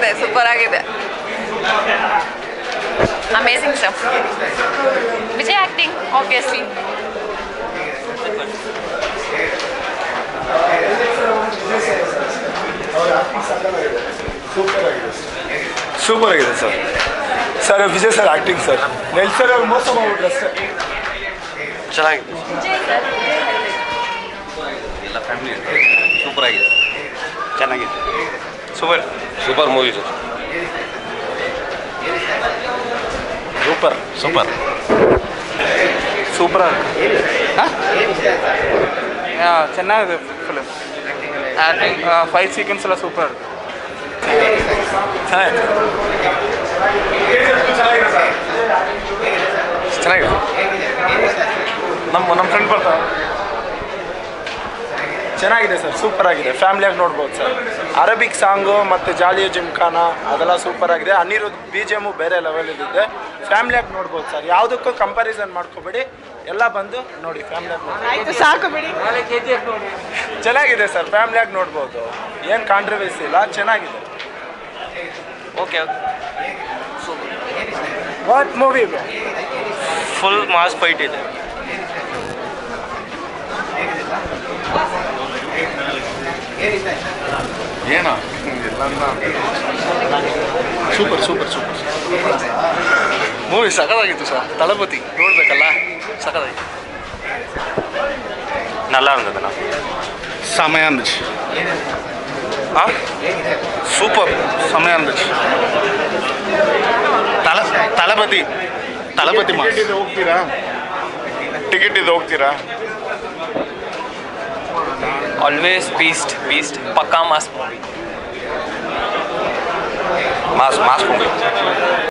ಆಗಿದೆ ಸೂಪರ್ ಆಗಿದೆ amazing sir Vijay acting obviously super ಆಗಿದೆ sir sir Vijay sir acting sir ನೆಲ್ ಸರ್ ಅವ್ರು ಮೋಸ ಮಾಡ್ಬಿಟ್ರೆ ಅಷ್ಟೇ ಚೆನ್ನಾಗಿದೆ ಎಲ್ಲ ಫ್ಯಾಮಿಲಿ ಸೂಪರ್ ಆಗಿದೆ ಚೆನ್ನಾಗಿದೆ super super movie sir super super super ಚೆನ್ನಾಗಿದೆ ಫಿಲಿಮ್ ಆ್ಯಕ್ಟಿಂಗ್ ಫೈಟ್ ಸೀಕ್ವೆನ್ಸ್ ಎಲ್ಲ ಸೂಪರ್ ಚೆನ್ನಾಗಿದೆ ನಮ್ಮ ನಮ್ಮ ಫ್ರೆಂಡ್ ಬರ್ತಾವ ಚೆನ್ನಾಗಿದೆ ಸರ್ ಸೂಪರ್ ಆಗಿದೆ ಫ್ಯಾಮಿಲಿಯಾಗಿ ನೋಡ್ಬೋದು ಸರ್ ಅರಬಿಕ್ ಸಾಂಗು ಮತ್ತು ಜಾಲಿಯ ಜಿಮ್ಖಾನ ಅದೆಲ್ಲ ಸೂಪರ್ ಆಗಿದೆ ಅನಿರುದ್ ಬಿ ಜಿ ಎಮ್ಮು ಬೇರೆ ಲೆವೆಲ್ ಇದೆ ಫ್ಯಾಮಿಲಿಯಾಗಿ ನೋಡ್ಬೋದು ಸರ್ ಯಾವುದಕ್ಕೂ ಕಂಪ್ಯಾರಿಸನ್ ಮಾಡ್ಕೋಬೇಡಿ ಎಲ್ಲ ಬಂದು ನೋಡಿ ಫ್ಯಾಮಿಲಿಯಾಗಿ ನೋಡಿ ಆಯ್ತು ಸಾಕು ಬಿಡಿ ಚೆನ್ನಾಗಿದೆ ಸರ್ ಫ್ಯಾಮಿಲಿಯಾಗಿ ನೋಡ್ಬೋದು ಏನು ಕಾಂಟ್ರವರ್ಸಿ ಇಲ್ಲ ಚೆನ್ನಾಗಿದೆ okay what movie full mass fight ಇದೆ ಏನೋ ಸೂಪರ್ ಸೂಪರ್ ಸೂಪರ್ ಮೂವಿ ಸಖತ್ತಾಗಿತ್ತು ಸರ್ ತಳಪತಿ ನೋಡ್ಬೇಕಲ್ಲ ಸಖತ್ತಾಗಿತ್ತು நல்லா இருந்ததுண்ணா ಸಮಯ ಅಂದಿச்சு ஆ ಸೂಪರ್ ಸಮಯ ಅಂದಿச்சு ತಲ ತಳಪತಿ ತಳಪತಿ ಮಾಸ್ ಹೋಗ್ತೀರಾ ಟಿಕೆಟ್ ಇದು ಹೋಗ್ತೀರಾ ಆಲ್ವೇಸ್ ಬೀಸ್ಟ್ ಬೀಸ್ಟ್ ಪಕ್ಕಾ mass movie mass mass movie